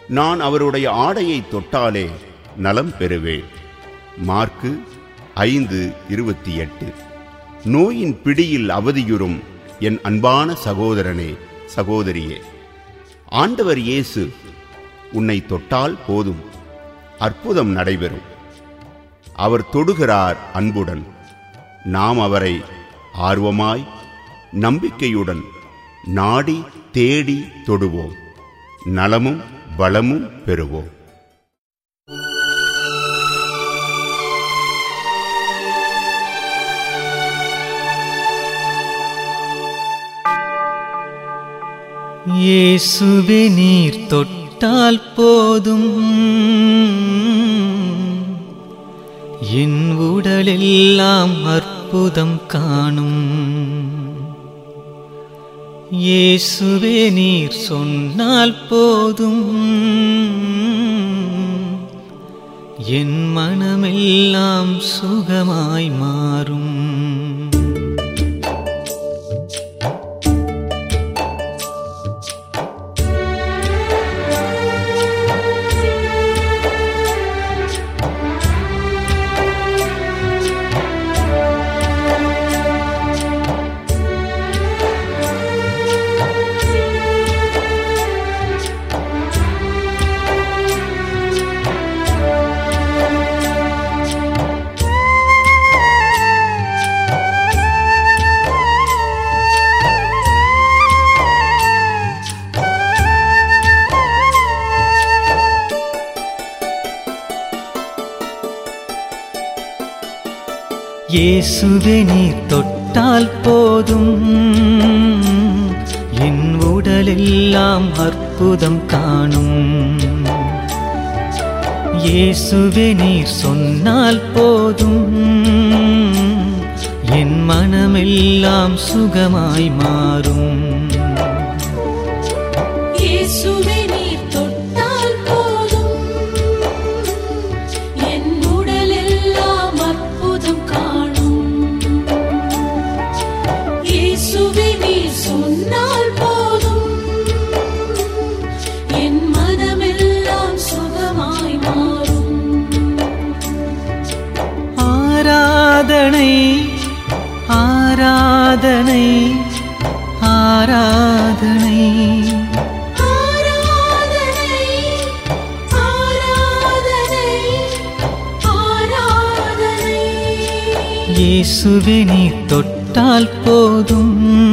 நான் அவருடைய ஆடையை தொட்டாலே நலம் பெறுவேன் மார்க்கு ஐந்து இருபத்தி எட்டு நோயின் பிடியில் அவதியுறும் என் அன்பான சகோதரனே சகோதரியே ஆண்டவர் இயேசு உன்னை தொட்டால் போதும் அற்புதம் நடைபெறும் அவர் தொடுகிறார் அன்புடன் நாம் அவரை ஆர்வமாய் நம்பிக்கையுடன் நாடி தேடி தொடுவோம் நலமும் வளமும் பெறுவோம் இயேசுவே நீர் தொட்டால் போதும் என் உடலெல்லாம் அற்புதம் காணும் இயேசுவே நீர் சொன்னால் போதும் என் மனமெல்லாம் சுகமாய் மாறும் இயேசுவே நீர் தொட்டால் போதும் என் உடலெல்லாம் அற்புதம் காணும் இயேசுவே நீர் சொன்னால் போதும் என் மனமெல்லாம் சுகமாய் மாறும் இயேசுவே நீர் தொட்டால் போதும் என் உடலெல்லாம் அற்புதம் காணும் இயேசுவே நீர் சொன்னால் போதும் என் மனமெல்லாம் சுகமாய் மாறும் ஆராதனை ஆராதனை ஆராதனை ஆராதனை ஆராதனை ஆராதனை இயேசுவே நீ தொட்டால் போதும்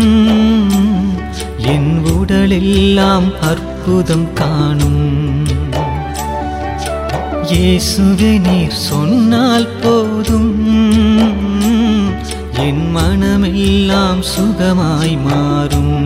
என் உடலெல்லாம் அற்புதம் காணும் இயேசுவே நீர் சொன்னால் போதும் என் மனமெல்லாம் சுகமாய் மாறும்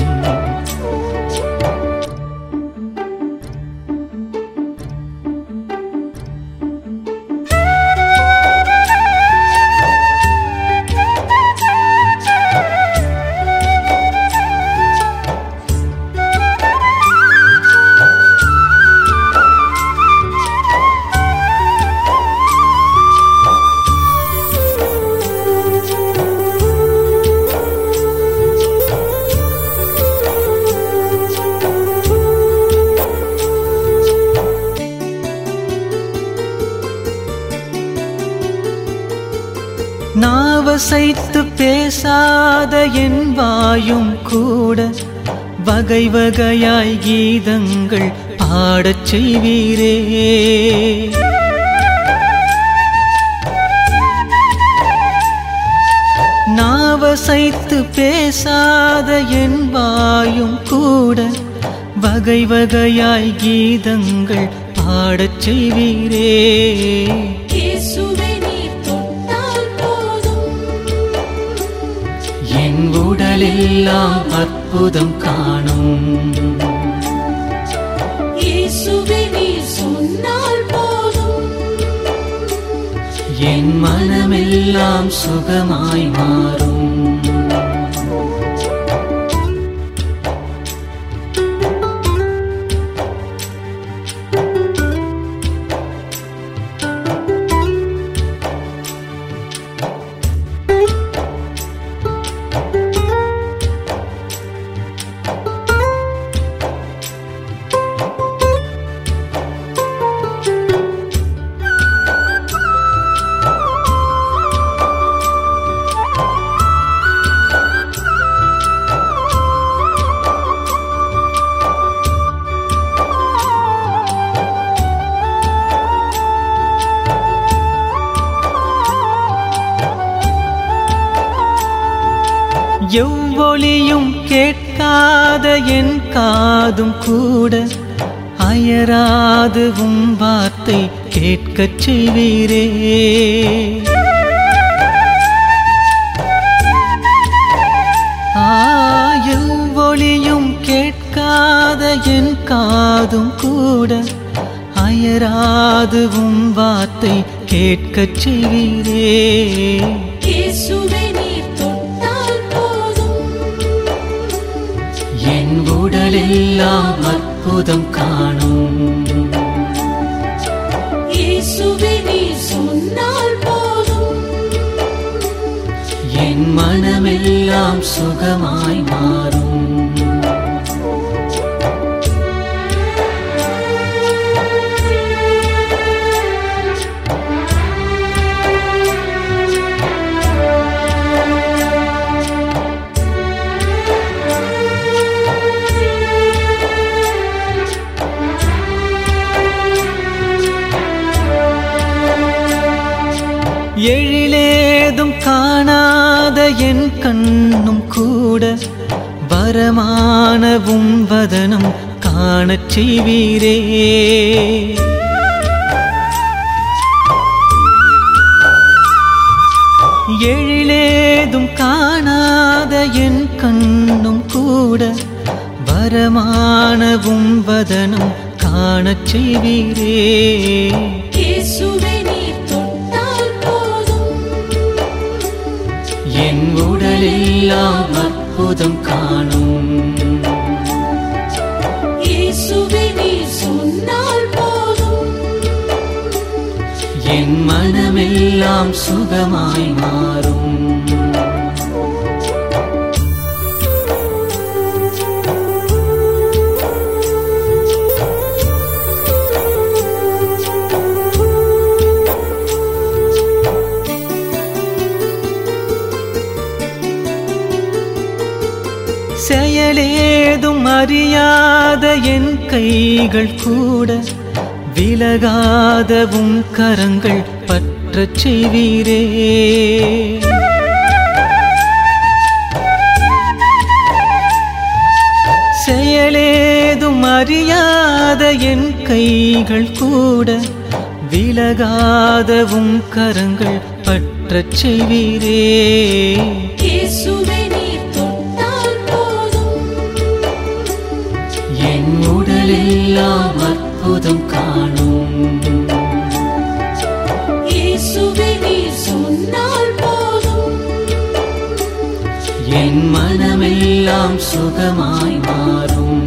நாவசைத்து பேசாத என் வாயும் கூட வகை வகையாய் கீதங்கள் பாடச் செய்வீரே நாவசைத்து பேசாத என் வாயும் கூட வகை வகையாய் கீதங்கள் பாடச் செய்வீரே இயேசுவே நீர் தொட்டால் போதும் என் உடலெல்லாம் அற்புதம் காணும் இயேசுவே நீர் சொன்னால் போதும் என் மனமெல்லாம் சுகமாய் மாறும் எவ்வொளியும் கேட்காத என் காதும் கூட அயராது உம் வார்த்தை கேட்கச் செய்வீரே ஆ, எவ்வொளியும் கேட்காத என் காதும் கூட அயராது உம் வார்த்தை கேட்கச் செய்வீரே இயேசுவே நீர் தொட்டால் போதும் என் உடலெல்லாம் அற்புதம் காணும் இயேசுவே நீர் சொன்னால் போதும் என் மனமெல்லாம் சுகமாய் மாறும் எழிலேதும் காணாத என் கண்ணும் கூட வரமானவும் வதனம் காணச் செய்வீரே எழிலேதும் காணாத என் கண்ணும் கூட வரமானவும் வதனம் காணச் செய்வீரே இயேசுவே நீர் தொட்டால் போதும் என் உடலெல்லாம் அற்புதம் காணும் இயேசுவே நீர் சொன்னால் போதும் என் மனமெல்லாம் சுகமாய் மாறும் செயலேதும் அறியாத என் கைகள் கூட விலகாதவும் கரங்கள் பற்றச் செய்வீரே செயலேதும் அறியாத என் கைகள் கூட விலகாதவும் கரங்கள் பற்றச் செய்வீரே இயேசுவே நீர் தொட்டால் போதும் என் உடலெல்லாம் அற்புதம் காணும் இயேசுவே நீர் சொன்னால் போதும் என் மனமெல்லாம் சுகமாய் மாறும்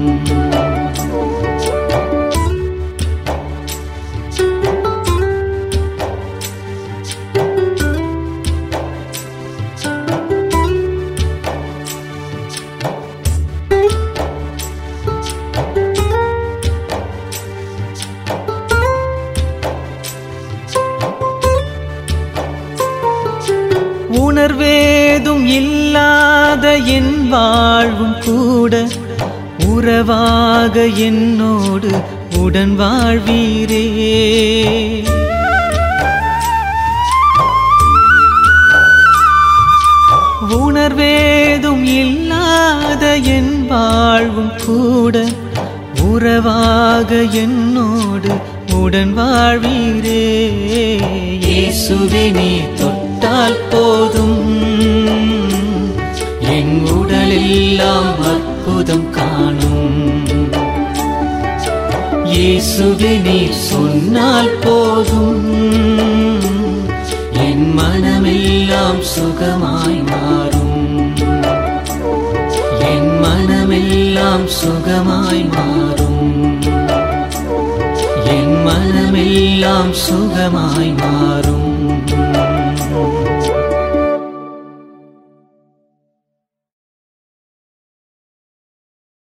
உணர்வேதும் இல்லாத என் வாழ்வும் கூட உறவாக என்னோடு உடன் வாழ்வீரே உணர்வேதும் இல்லாத என் வாழ்வும் கூட உறவாக என்னோடு உடன் வாழ்வீரே இயேசுவே நீ தொட்டால் போதும் என் உடலெல்லாம் அற்புதம் காணும் இயேசுவே நீ சொன்னால் போதும் என் மனமெல்லாம் சுகமாய் மாறும் என் மனமெல்லாம் சுகமாய் மாறும் என் மனமெல்லாம் சுகமாய் மாறும்